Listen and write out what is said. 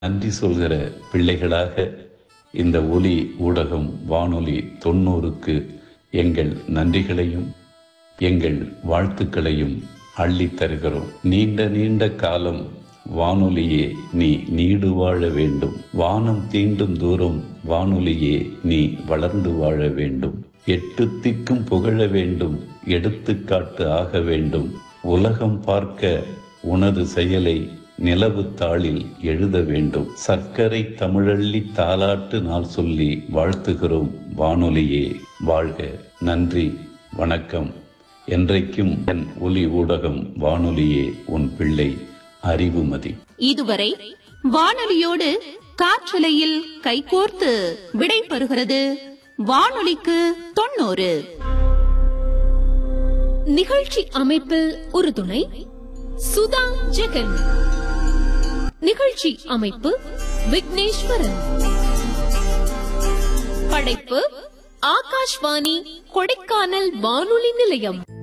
நன்றி சொல்கிற பிள்ளைகளாக இந்த ஒலி ஊடகம் வானொலி தொண்ணூறுக்கு எங்கள் நன்றிகளையும் எங்கள் வாழ்த்துக்களையும் அள்ளித் தருகிறோம் நீண்ட நீண்ட காலம் வானொலியே நீ நீடு வாழ வேண்டும் வானம் தீண்டும் தூரம் வானொலியே நீ வளர்ந்து வாழ வேண்டும் எட்டு திக்கும் புகழ வேண்டும் எடுத்துக்காட்டு ஆக வேண்டும் உலகம் பார்க்க உனது செயலை நிலவு தாளில் எழுத வேண்டும் சர்க்கரை தமிழள்ளி தாலாட்டு நாள் சொல்லி வாழ்த்துகிறோம் வானொலியே வாழ்க நன்றி வணக்கம் என்றைக்கும் என் ஒலி ஊடகம் வானொலியே உன் பிள்ளை அறிவுமதி இதுவரை வானொலியோடு காற்றலையில் கைகோர்த்து விடை பெறுகிறது வானொலிக்கு தொண்ணூறு நிகழ்ச்சி அமைப்பில் உறுதுணை சுதா ஜெகன் நிகழ்ச்சி அமைப்பு விக்னேஸ்வரன் படைப்பு ஆகாஷ்வாணி கொடைக்கானல் வானொலி நிலையம்